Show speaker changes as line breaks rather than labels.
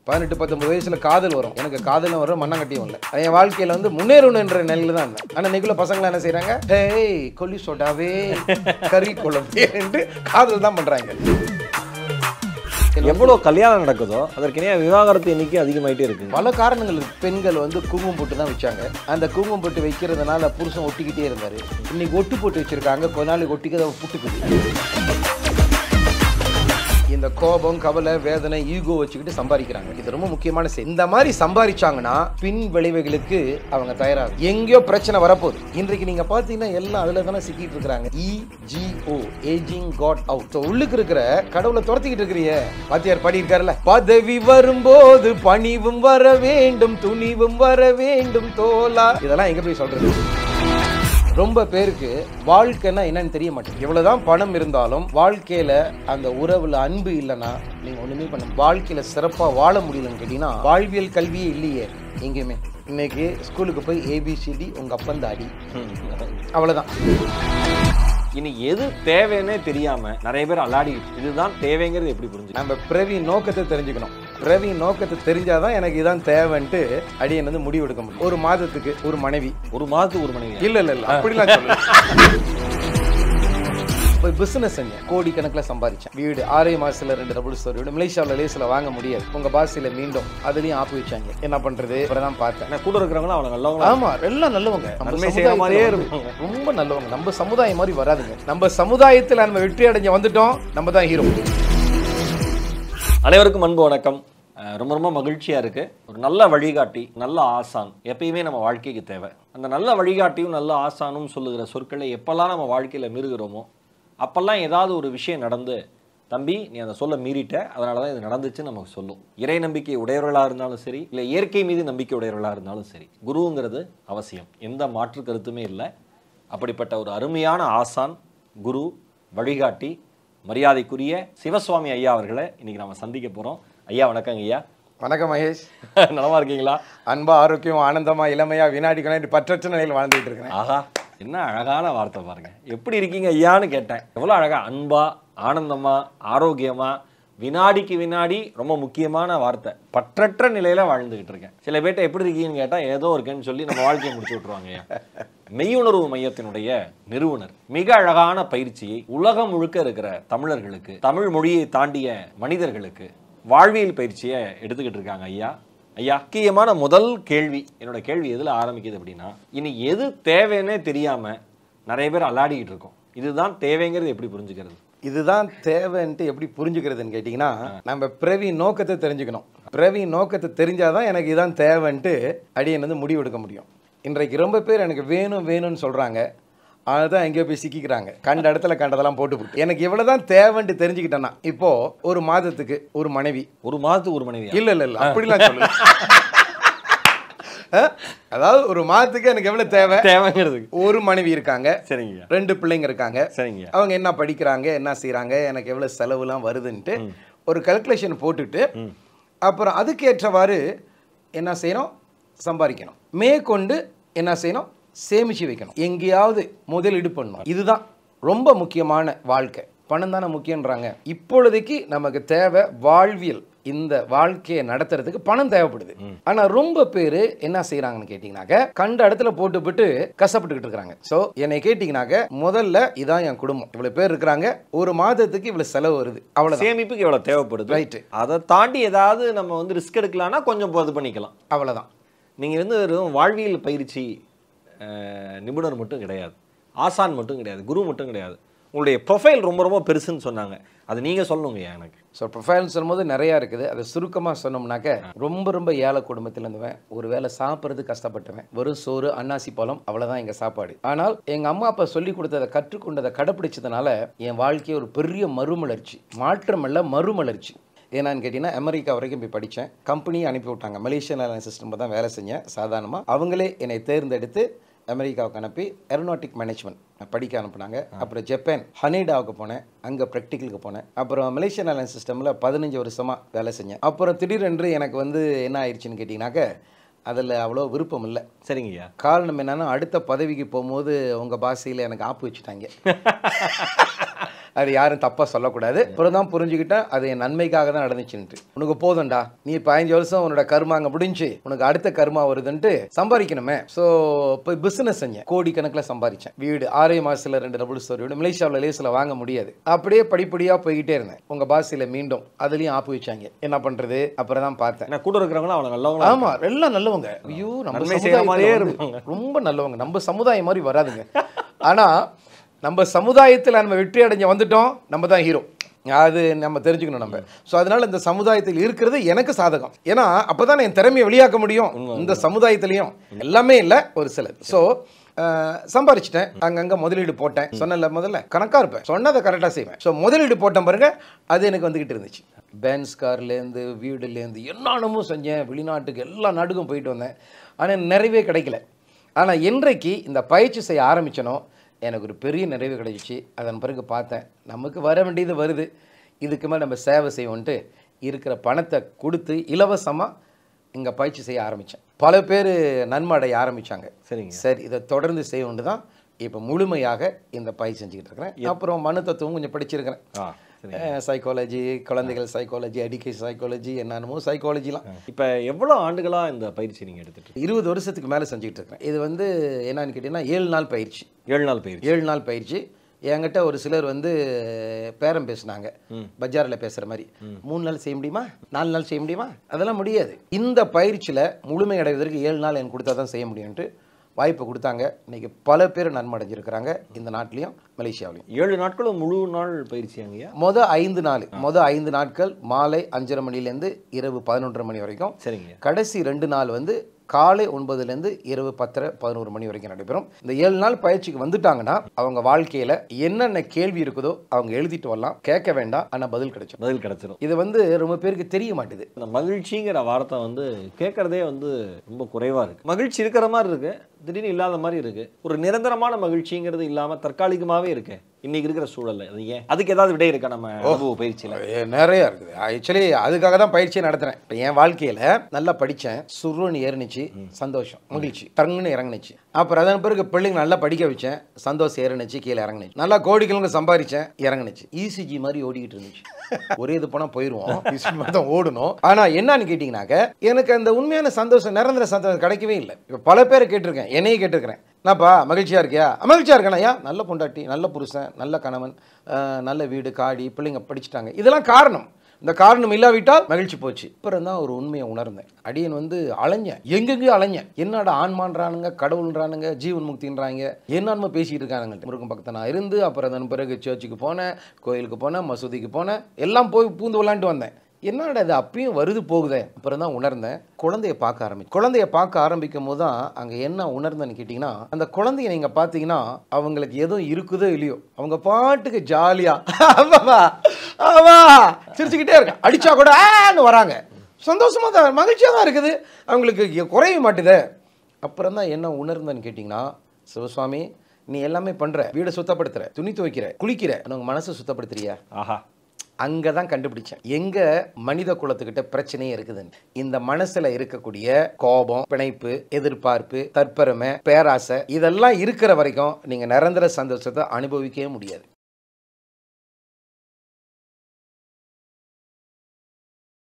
பதினெட்டு பத்தொன்பது வயசுல காதல் வரும் எனக்கு காதலும் வரும் மண்ணாங்கட்டியும் இல்லை என் வாழ்க்கையில வந்து முன்னேறணுன்ற நிலையில தான் இருந்தேன் ஆனா இன்னைக்குள்ள பசங்க என்ன செய்றாங்க ஹேய் கொல்லி சோடாவே கறி குழம்பு என்று காதல் தான் பண்றாங்க
எவ்வளோ கல்யாணம் நடக்குதோ அதற்கினைய விவாகரத்து எண்ணிக்கை அதிகமாயிட்டே இருக்கு
பல காரணங்கள் இருக்கு பெண்கள் வந்து குங்குமம் போட்டு தான் வச்சாங்க அந்த குங்குமம் போட்டு வைக்கிறதுனால புருஷன் ஒட்டிக்கிட்டே இருந்தாரு இன்னைக்கு ஒட்டு போட்டு வச்சிருக்காங்க கொஞ்ச நாளைக்கு ஒட்டிக்க புட்டுக்குது இந்த கோபம் கவலை வேதனை ஈகோ வச்சுக்கிட்டு சம்பாதிக்கிறாங்க இது ரொம்ப முக்கியமான செய்தி இந்த மாதிரி சம்பாதிச்சாங்கன்னா பின் விளைவுகளுக்கு அவங்க தயாராகும் எங்கேயோ பிரச்சனை வரப்போகுது இன்றைக்கு நீங்க பாத்தீங்கன்னா எல்லாம் அதுல தானே சிக்கிட்டு இருக்கிறாங்க இஜிஓ ஏஜிங் காட் அவுட் உள்ளுக்கு இருக்கிற கடவுளை துரத்திக்கிட்டு இருக்கிறிய வாத்தியார் பாடி இருக்காருல்ல பதவி வரும்போது பணிவும் வர வேண்டும் துணிவும் வர வேண்டும் தோலா இதெல்லாம் எங்க போய் சொல்றது ரொம்ப பேருக்கு வாழ்க்கைன்னா என்னன்னு தெரிய மாட்டேங்குது எவ்வளவுதான் பணம் இருந்தாலும் வாழ்க்கையில அந்த உறவுல அன்பு இல்லைன்னா நீங்க ஒண்ணுமே பண்ண வாழ்க்கையில சிறப்பா வாழ முடியலன்னு கேட்டீங்கன்னா வாழ்வியல் கல்வியே இல்லையே எங்கேயுமே இன்னைக்கு ஸ்கூலுக்கு போய் ஏபிசிடி உங்க அப்பன் தாடி அவ்வளவுதான்
இனி எது தேவைன்னே தெரியாம நிறைய பேர் அலாடி இதுதான் தேவைங்கிறது எப்படி புரிஞ்சு
நம்ம பிறவி நோக்கத்தை தெரிஞ்சுக்கணும் பிறவி நோக்கத்தை தெரிஞ்சாதான் எனக்கு இதான் தேவைன்ட்டு அடியன் வந்து முடிவு எடுக்க முடியும் ஒரு மாதத்துக்கு ஒரு மனைவி
ஒரு மாதத்துக்கு ஒரு மனைவி
இல்ல இல்ல இல்ல அப்படிலாம் சொல்லல போய் பிசினஸ் செஞ்சேன் கோடி கணக்குல சம்பாதிச்சேன் வீடு ஆறே மாசத்துல ரெண்டு டபுள் ஸ்டோரி வீடு மலேசியாவில் லேசில் வாங்க முடியாது உங்க பாசில மீண்டும் அதுலயும் ஆப்பு வச்சாங்க என்ன பண்றது அப்புறம் தான் பார்த்தேன்
ஏன்னா கூட இருக்கிறவங்களும் அவளை நல்லவங்க
ஆமா எல்லாம் நல்லவங்க நம்ம
நன்மை செய்யற மாதிரியே
சமுதாயத்துல வந்து ரொம்ப நல்லவங்க நம்ம சமுதாயம் மாதிரி வராதுங்க நம்ம சமுதாயத்துல நம்ம வெற்றி அடைஞ்சு வந்துட்டோம் நம்ம தான் ஹீரோ
அனைவருக்கும் அன்பு வணக்கம் அஹ் ரொம்ப ரொம்ப மகிழ்ச்சியா இருக்கு ஒரு நல்ல வழிகாட்டி நல்ல ஆசான் எப்பயுமே நம்ம வாழ்க்கைக்கு தேவை அந்த நல்ல வழிகாட்டியும் நல்ல ஆசானும் சொல்லுகிற சொற்களை எப்பெல்லாம் நம்ம வாழ்க்கையில மீறுகிறோமோ அப்பெல்லாம் ஏதாவது ஒரு விஷயம் நடந்து தம்பி நீ அந்த சொல்ல மீறிட்ட அதனால தான் இது நடந்துச்சுன்னு நமக்கு சொல்லும் இறை நம்பிக்கை உடையவர்களாக இருந்தாலும் சரி இல்லை இயற்கை மீது நம்பிக்கை உடையவர்களாக இருந்தாலும் சரி குருங்கிறது அவசியம் எந்த மாற்று கருத்துமே இல்லை அப்படிப்பட்ட ஒரு அருமையான ஆசான் குரு வழிகாட்டி மரியாதைக்குரிய சிவசுவாமி ஐயா அவர்களை இன்னைக்கு நம்ம சந்திக்க போறோம் ஐயா வணக்கங்க ஐயா
வணக்கம் மகேஷ்
நலமா இருக்கீங்களா
அன்பா ஆரோக்கியம் ஆனந்தமா இளமையா வினாடி கணக்கு பற்றற்ற நிலையில் வாழ்ந்துட்டு இருக்கிறேன்
ஆஹா என்ன அழகான வார்த்தை பாருங்க எப்படி இருக்கீங்க ஐயான்னு கேட்டேன் எவ்வளோ அழகா அன்பா ஆனந்தமா ஆரோக்கியமா வினாடிக்கு வினாடி ரொம்ப முக்கியமான வார்த்தை பற்றற்ற நிலையில வாழ்ந்துகிட்டு இருக்கேன் சில பேர்ட்ட எப்படி இருக்கீங்கன்னு கேட்டா ஏதோ இருக்கேன்னு சொல்லி நம்ம வாழ்க்கையை முடிச்சு விட்டுருவாங்க ஐயா மெய்யுணர்வு மையத்தினுடைய நிறுவனர் மிக அழகான பயிற்சியை உலகம் முழுக்க இருக்கிற தமிழர்களுக்கு தமிழ் மொழியை தாண்டிய மனிதர்களுக்கு வாழ்வியல் பயிற்சியை எடுத்துக்கிட்டு இருக்காங்க ஐயா ஐயா முக்கியமான முதல் கேள்வி என்னோட கேள்வி எதுல ஆரம்பிக்குது அப்படின்னா இனி எது தேவைன்னே தெரியாம நிறைய பேர் அலாடிக்கிட்டு இருக்கோம் இதுதான் தேவைங்கிறது எப்படி புரிஞ்சுக்கிறது
இதுதான் தேவைன்ட்டு எப்படி புரிஞ்சுக்கிறதுன்னு கேட்டிங்கன்னா நம்ம பிறவி நோக்கத்தை தெரிஞ்சுக்கணும் பிறவி நோக்கத்தை தெரிஞ்சாதான் எனக்கு இதான் தேவைன்ட்டு அடியன் வந்து முடிவு எடுக்க முடியும் இன்றைக்கு ரொம்ப பேர் எனக்கு வேணும் வேணும்னு சொல்கிறாங்க அதுதான் எங்கேயோ போய் சிக்கிக்கிறாங்க கண்ட இடத்துல கண்டதெல்லாம் போட்டு போட்டு எனக்கு இவ்வளவுதான் தேவைன்ட்டு தெரிஞ்சுக்கிட்டேன்னா இப்போ ஒரு மாதத்துக்கு ஒரு மனைவி
ஒரு மாதத்துக்கு ஒரு மனைவி
இல்ல இல்ல இல்ல அப்படிலாம் சொல்லல அஹ், அதாவது ஒரு மாதத்துக்கு எனக்கு எவ்வளவு தேவை
தேவைங்கிறதுக்கு
ஒரு மனைவி இருக்காங்க
சரிங்க
ரெண்டு பிள்ளைங்க இருக்காங்க
சரிங்க
அவங்க என்ன படிக்கிறாங்க என்ன செய்றாங்க எனக்கு எவ்வளவு செலவுலாம் வருதுன்ட்டு ஒரு கல்குலேஷன் போட்டுட்டு அப்புறம் அதுக்கேற்றவாறு என்ன செய்யணும் சம்பாதிக்கணும் மேற்கொண்டு என்ன செய்யணும் சேமிச்சு வைக்கணும் எங்கேயாவது முதலீடு பண்ணணும் இதுதான் ரொம்ப முக்கியமான வாழ்க்கை பணம் தானே முக்கியன்றாங்க இப்பொழுதைக்கு நமக்கு தேவை வாழ்வியல் இந்த வாழ்க்கையை நடத்துறதுக்கு பணம் தேவைப்படுது ஆனா ரொம்ப பேரு என்ன செய்யறாங்கன்னு கேட்டீங்கன்னாக்க கண்ட இடத்துல போட்டுவிட்டு கஷ்டப்பட்டுக்கிட்டு இருக்காங்க சோ என்னை கேட்டீங்கன்னாக்க முதல்ல இதான் என் குடும்பம் இவ்வளவு பேர் இருக்கிறாங்க ஒரு மாதத்துக்கு இவ்வளவு செலவு வருது அவ்வளவுதான்
சேமிப்புக்கு எவ்வளவு தேவைப்படுது
Right.
அதை தாண்டி ஏதாவது நம்ம வந்து ரிஸ்க் எடுக்கலாம்னா கொஞ்சம் இது பண்ணிக்கலாம்
அவ்வளவுதான்
நீங்க வந்து வெறும் வாழ்வியல் பயிற்சி அஹ், நிபுணர் மட்டும் கிடையாது ஆசான் மட்டும் கிடையாது குரு மட்டும் கிடையாது உங்களுடைய ப்ரொஃபைல் ரொம்ப ரொம்ப பெருசுன்னு சொன்னாங்க அது நீங்க சொல்லணுங்கய்யா எனக்கு
ஸோ ப்ரொஃபைல் சொல்லும்போது நிறையா இருக்குது அதை சுருக்கமாக சொன்னோம்னாக்க ரொம்ப ரொம்ப ஏழை குடும்பத்தில் இருந்தவன் ஒரு வேளை சாப்பிட்றது கஷ்டப்பட்டவன் வெறும் சோறு அன்னாசி பழம் அவ்வளோதான் எங்கள் சாப்பாடு ஆனால் எங்கள் அம்மா அப்பா சொல்லி கொடுத்ததை கற்றுக்கொண்டதை கடைப்பிடிச்சதுனால என் வாழ்க்கை ஒரு பெரிய மறுமலர்ச்சி மாற்றமல்ல மறுமலர்ச்சி ஏன்னான்னு கேட்டிங்கன்னா அமெரிக்கா வரைக்கும் போய் படித்தேன் கம்பெனியை அனுப்பி விட்டாங்க மலேசியன் ஏர்லைன் சிஸ்டமில் தான் வேலை செஞ்சேன் சாதாரணமாக அவங்களே என்னை தேர்ந்தெடுத்து அமெரிக்காவுக்கு அனுப்பி ஏரோநாட்டிக் மேனேஜ்மெண்ட் படிக்க அனுப்புனாங்க அப்புறம் ஜப்பான் ஹனேடாவுக்கு போனேன் அங்கே ப்ராக்டிக்கலுக்கு போனேன் அப்புறம் மலேசியன் ஏர்லைன் சிஸ்டமில் பதினஞ்சு வருஷமாக வேலை செஞ்சேன் அப்புறம் திடீரென்று எனக்கு வந்து என்ன ஆயிடுச்சுன்னு கேட்டிங்கனாக்க அதில் அவ்வளோ விருப்பம் இல்லை
சரிங்கய்யா
காரணம் என்னன்னா அடுத்த பதவிக்கு போகும்போது உங்கள் பாஷையில் எனக்கு ஆப்பு வச்சுட்டாங்க அது யாரும் தப்பா சொல்லக்கூடாது அப்புறம் தான் புரிஞ்சுக்கிட்டேன் அது என் நன்மைக்காக தான் நடந்துச்சுன்ட்டு உனக்கு போதும்டா நீ பதினஞ்சு வருஷம் உன்னோட கர்மா அங்க முடிஞ்சு உனக்கு அடுத்த கர்மா வருதுன்ட்டு சம்பாதிக்கணுமே ஸோ போய் பிசினஸ் செஞ்சேன் கோடி கணக்கில் சம்பாதிச்சேன் வீடு ஆறே மாசத்துல ரெண்டு டபுள் ஸ்டோரி வீடு மலேசியாவில் லேசில் வாங்க முடியாது அப்படியே படிப்படியா போய்கிட்டே இருந்தேன் உங்க பாசியில மீண்டும் அதுலயும் ஆப்பு வச்சாங்க என்ன பண்றது அப்புறம் தான் பார்த்தேன்
ஏன்னா கூட இருக்கிறவங்களும் அவ்வளோ நல்லவங்களா
ஆமா எல்லாம் நல்லவங்க ஐயோ நம்ம
நன்மை செய்யற மாதிரியே
சமுதாயத்துல வந்து
இருப்பாங்க.
ரொம்ப நல்லவங்க நம்ம சமுதாயம் மாதிரி வராதுங்க ஆனா நம்ம சமுதாயத்துல நம்ம வெற்றி அடைஞ்ச வந்துட்டோம் நம்ம தான் ஹீரோ அது நம்ம தெரிஞ்சுக்கணும் நம்ம ஸோ அதனால இந்த சமுதாயத்தில் இருக்கிறது எனக்கு சாதகம் ஏன்னா அப்பதான் என் திறமையை வெளியாக்க முடியும் இந்த சமுதாயத்திலையும் எல்லாமே இல்லை ஒரு சிலது ஸோ சம்பாரிச்சிட்டேன் அங்கங்க முதலீடு போட்டேன் சொன்னல முதல்ல கணக்கா இருப்பேன் சொன்னதை கரெக்டாக செய்வேன் ஸோ முதலீடு போட்டேன் பாருங்க அது எனக்கு வந்துகிட்டு இருந்துச்சு பென்ஸ் கார்லேருந்து வீடுலேருந்து என்னென்னமோ செஞ்சேன் வெளிநாட்டுக்கு எல்லா நாட்டுக்கும் போயிட்டு வந்தேன் ஆனால் நிறைவே கிடைக்கல ஆனால் என்றைக்கு இந்த பயிற்சி செய்ய ஆரம்பிச்சனோ எனக்கு ஒரு பெரிய நிறைவு கிடைச்சிச்சு அதன் பிறகு பார்த்தேன் நமக்கு வர வேண்டியது வருது இதுக்கு மேலே நம்ம சேவை செய்வோன்ட்டு இருக்கிற பணத்தை கொடுத்து இலவசமாக இங்கே பயிற்சி செய்ய ஆரம்பித்தேன் பல பேர் நன்மை அடைய ஆரம்பித்தாங்க
சரிங்க
சரி இதை தொடர்ந்து செய்யணுன்னு தான் இப்போ முழுமையாக இந்த பயிற்சி செஞ்சுக்கிட்டு இருக்கிறேன் அப்புறம் மனு தத்துவம் கொஞ்சம் படிச்சிருக்கிறேன்
ஆ சரி
சைக்காலஜி குழந்தைகள் சைக்காலஜி எடிகேஷன் சைக்காலஜி என்னென்னமோ சைக்காலஜிலாம்
இப்போ எவ்வளோ ஆண்டுகளா இந்த பயிற்சி நீங்க எடுத்துட்டு இருக்கீங்க?
இருபது வருஷத்துக்கு மேலே செஞ்சுக்கிட்டு இருக்கிறேன் இது வந்து என்னன்னு கேட்டிங்கன்னா ஏழு நாள் பயிற்சி
ஏழு நாள் பயிற்சி
ஏழு நாள் பயிற்சி என்கிட்ட ஒரு சிலர் வந்து பேரம் பேசுனாங்க பஜாரில் பேசுகிற மாதிரி மூணு நாள் செய்ய முடியுமா நாலு நாள் செய்ய முடியுமா அதெல்லாம் முடியாது இந்த பயிற்சியில் முழுமை அடைவதற்கு ஏழு நாள் எனக்கு கொடுத்தா தான் செய்ய முடியும்ன்ட்டு வாய்ப்பு கொடுத்தாங்க இன்னைக்கு பல பேர் நன்மை அடைஞ்சிருக்கிறாங்க இந்த நாட்டிலையும் மலேசியாவிலையும்
ஏழு நாட்களும் முழு நாள் பயிற்சி அங்கேயா
மொத ஐந்து நாள் மொத ஐந்து நாட்கள் மாலை அஞ்சரை மணிலேருந்து இரவு பதினொன்றரை மணி வரைக்கும்
சரிங்க
கடைசி ரெண்டு நாள் வந்து காலை ஒன்பதுலேருந்து இரவு பத்தரை பதினோரு மணி வரைக்கும் நடைபெறும் இந்த ஏழு நாள் பயிற்சிக்கு வந்துட்டாங்கன்னா அவங்க வாழ்க்கையில என்னென்ன கேள்வி இருக்குதோ அவங்க எழுதிட்டு வரலாம் கேட்க வேண்டாம் ஆனா பதில் கிடைக்கும்
பதில் கிடைச்சிரும்
இது வந்து ரொம்ப பேருக்கு தெரிய மாட்டுது
இந்த மகிழ்ச்சிங்கிற வார்த்தை வந்து கேட்கறதே வந்து ரொம்ப குறைவா இருக்கு மகிழ்ச்சி இருக்கிற மாதிரி இருக்கு திடீர்னு இல்லாத மாதிரி இருக்கு ஒரு நிரந்தரமான மகிழ்ச்சிங்கிறது இல்லாம தற்காலிகமாவே இருக்கு இன்னைக்கு இருக்கிற சூழல்ல அது ஏன் அதுக்கு ஏதாவது விடை இருக்கா நம்ம அனுபவ பயிற்சியில
ஏ, நிறைய இருக்குது ஆக்சுவலி அதுக்காக தான் பயிற்சியை நடத்துறேன் இப்போ என் வாழ்க்கையில நல்லா படித்தேன் சுருன்னு ஏறினுச்சு சந்தோஷம் மகிழ்ச்சி டங்குன்னு இறங்குனுச்சு அப்புறம் அதன் பிறகு பிள்ளைங்க நல்லா படிக்க வச்சேன் சந்தோஷம் ஏறினுச்சு கீழே இறங்குனுச்சு நல்லா கோடிக்கிழங்கு சம்பாதிச்சேன் இறங்குனுச்சு இசிஜி மாதிரி ஓடிக்கிட்டு இருந்துச்சு ஒரே இது போனால் போயிடுவோம் இசிஜி மாதிரி தான் ஓடணும் ஆனால் என்னன்னு கேட்டிங்கனாக்க எனக்கு அந்த உண்மையான சந்தோஷம் நிரந்தர சந்தோஷம் கிடைக்கவே இல்லை இப்போ பல பேரை கேட்டிருக்கேன் என்னையே கேட்டிருக்கிறேன் என்னப்பா மகிழ்ச்சியாக இருக்கியா மகிழ்ச்சியாக இருக்கேன் ஐயா நல்ல பொண்டாட்டி நல்ல புருஷன் நல்ல கணவன் அஹ், நல்ல வீடு காடி பிள்ளைங்க படிச்சுட்டாங்க இதெல்லாம் காரணம் இந்த காரணம் இல்லாவிட்டால் மகிழ்ச்சி போச்சு அப்புறம் தான் ஒரு உண்மையை உணர்ந்தேன் அடியன் வந்து அலைஞ்சேன் எங்கெங்கேயும் அலைஞ்சேன் என்னடா ஆன்மான்றானுங்க கடவுள்ன்றானுங்க ஜீவன் முக்தின்றாங்க என்னன்னு பேசிட்டு இருக்கானுங்க முருகன் பக்கத்தை நான் இருந்து அப்புறம் அதன் பிறகு சர்ச்சுக்கு போனேன் கோயிலுக்கு போனேன் மசூதிக்கு போனேன் எல்லாம் போய் பூந்து விளாண்டு வந்தேன் என்னடா இது அப்பயும் வருது போகுதே அப்புறம் தான் உணர்ந்தேன் குழந்தைய பார்க்க ஆரம்பி குழந்தைய பார்க்க ஆரம்பிக்கும் போது தான் அங்கே என்ன உணர்ந்தேன்னு கேட்டிங்கன்னா அந்த குழந்தைய நீங்கள் பார்த்தீங்கன்னா அவங்களுக்கு எதுவும் இருக்குதோ இல்லையோ அவங்க பாட்டுக்கு ஜாலியாக ஆமாவா ஆமா சிரிச்சுக்கிட்டே இருக்க அடிச்சா கூட ஆன்னு வராங்க சந்தோஷமா தான் மகிழ்ச்சியாக தான் இருக்குது அவங்களுக்கு எ- குறைய மாட்டுதே அப்புறம் தான் என்ன உணர்ந்தேன்னு கேட்டிங்கன்னா சிவசுவாமி நீ எல்லாமே பண்ற வீடை சுத்தப்படுத்துற துணி துவைக்கிற குளிக்கிற ஆனா உங்க மனசை சுத்தப்படுத்துறியா
ஆஹா
அங்கே தான் கண்டுபிடிச்சேன் எங்க மனித குலத்துக்கிட்ட பிரச்சனையே இருக்குதுன்னு இந்த மனசுல இருக்கக்கூடிய கோபம் பிணைப்பு எதிர்பார்ப்பு தற்பெருமை பேராசை இதெல்லாம் இருக்கிற வரைக்கும் நீங்க நிரந்தர சந்தோஷத்தை அனுபவிக்கவே முடியாது